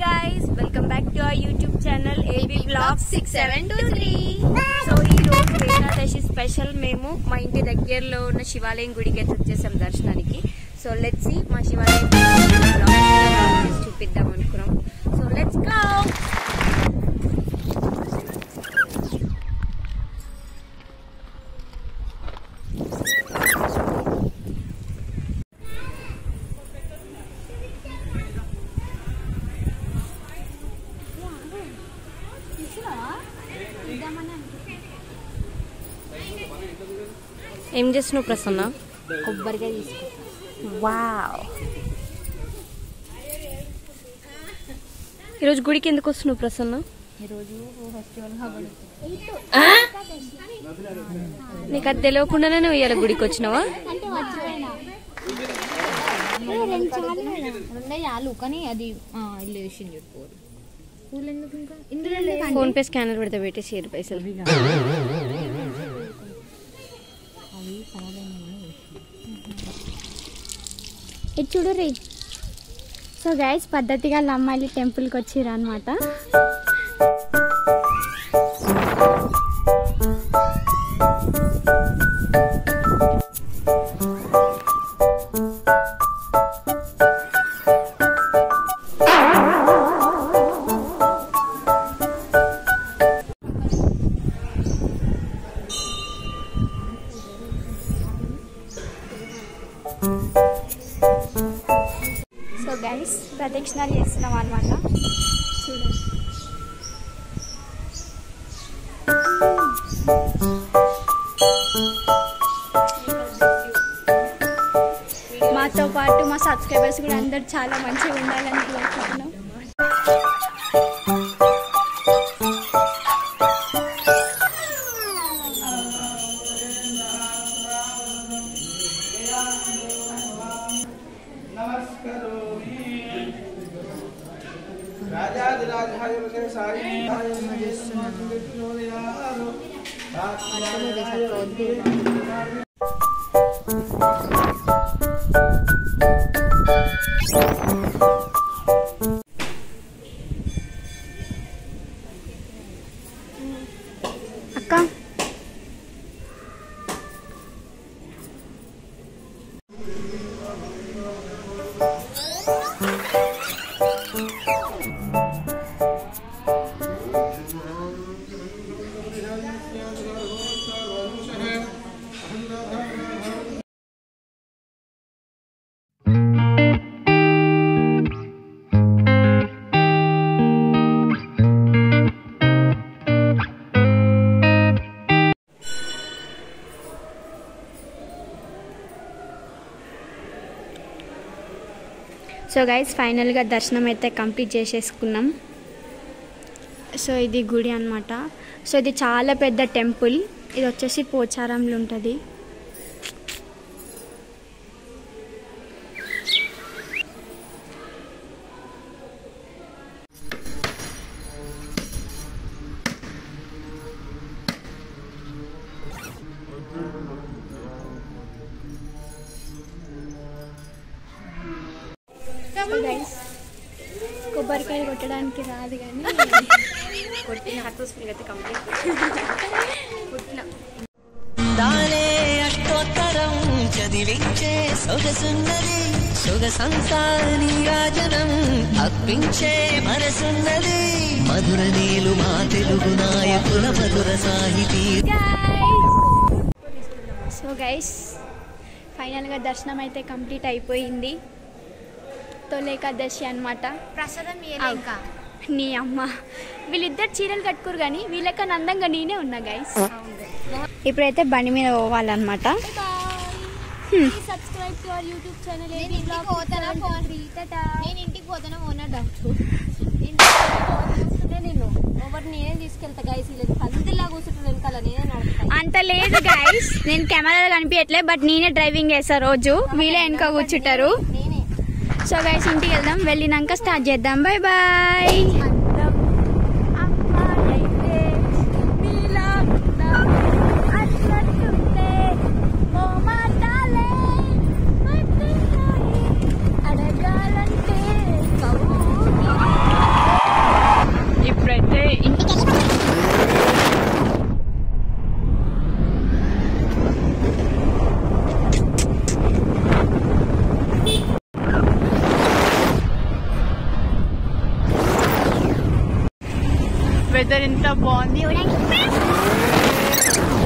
guys welcome back to our YouTube channel AB blog six seven two three so ఈ రోజు Ekadashi special మేము మా ఇంటి దగ్గరలో ఉన్న శివాలయం గుడికి అయితే వచ్చేసాం దర్శనానికి సో లెట్స్ సి మా శివాలయం vlog చూపిద్దాం అనుకున్నాం సో లెట్స్ గో ఏం చేస్తున్నావు ప్రసన్న కొబ్బరికాయ తీసుకో వావ్ ఈరోజు గుడికి ఎందుకు వస్తున్నావు ప్రసన్న ఈరోజు ఫెస్టివల్ కాబట్టి నీకు అది తెలియకుండానే నువ్వు ఇవాళ గుడికి వచ్చినావా అంటే మర్చిపోయినా రెండు చాలు రెండే చాలు కానీ అది ఆ, ఇల్లు వేసింది చెప్పుకోరు పూలు ఎందుకు ఇంకా ఇందులో ఎందుకు ఫోన్ పే స్కానర్ పెడితే పెట్టి షేర్ పైసలు అవి సమాధానం ఇది చూడు రీ సో గైస్ పద్ధతిగా అమ్మాయిలు టెంపుల్కి వచ్చిర్రు అనమాట సో గైస్ ప్రదక్షిణాలు చేస్తున్నాం అనమాట చూడండి మాతో పాటు మా సబ్స్క్రైబర్స్ కూడా అందరు చాలా మంచిగా ఉండాలని కోరుకుంటున్నాం అక్క సో గైస్ ఫైనల్గా దర్శనం అయితే కంప్లీట్ చేసేసుకున్నాం సో ఇది గుడి అన్నమాట సో ఇది చాలా పెద్ద టెంపుల్ ఇది వచ్చేసి పోచారంలో ఉంటుంది సో గైస్ కొబ్బరికాయ కొట్టడానికి రాదు కానీ కొట్టిన హర్తోస్ఫిల్ అయితే కంప్లీట్ కొట్టిన దాలే అష్టోత్తరం చదివించే సొగసున్నది సొగసంతా నీరాజనం అప్పించే మనసున్నది మధుర నీలు మా తెలుగు నాయకుల మధుర సాహితీ సో గైస్ ఫైనల్గా దర్శనం అయితే కంప్లీట్ అయిపోయింది తొలేకాదశి అనమాట ప్రసాదం ఇంకా నీ అమ్మ వీళ్ళిద్దరు చీరలు కట్టుకోరు కానీ వీళ్ళకన్నా అందంగా నేనే ఉన్నా గైస్ ఇప్పుడైతే బండి మీద పోవాలన్నమాట subscribe to our YouTube channel నేను ఇంటికి పోతానా ఫోన్ నేను ఇంటికి పోతానా ఓనర్ డౌట్ నేను ఎవరు నేనే తీసుకెళ్తా గైస్ లేదు పందిలా కూర్చుంటుంది వెనకాల నేనే నడుపుతా అంత లేదు గైస్ నేను కెమెరాలో కనిపించట్లే బట్ నేనే డ్రైవింగ్ చేస్తా రోజు వీళ్ళే వెనక కూర్చుంటారు నేనే సో గైస్ ఇంటికి వెళ్దాం వెళ్ళినాక స్టార్ట్ చేద్దాం బాయ్ బాయ్ అడగాలంటే వెదర్ ఎంత బాగుంది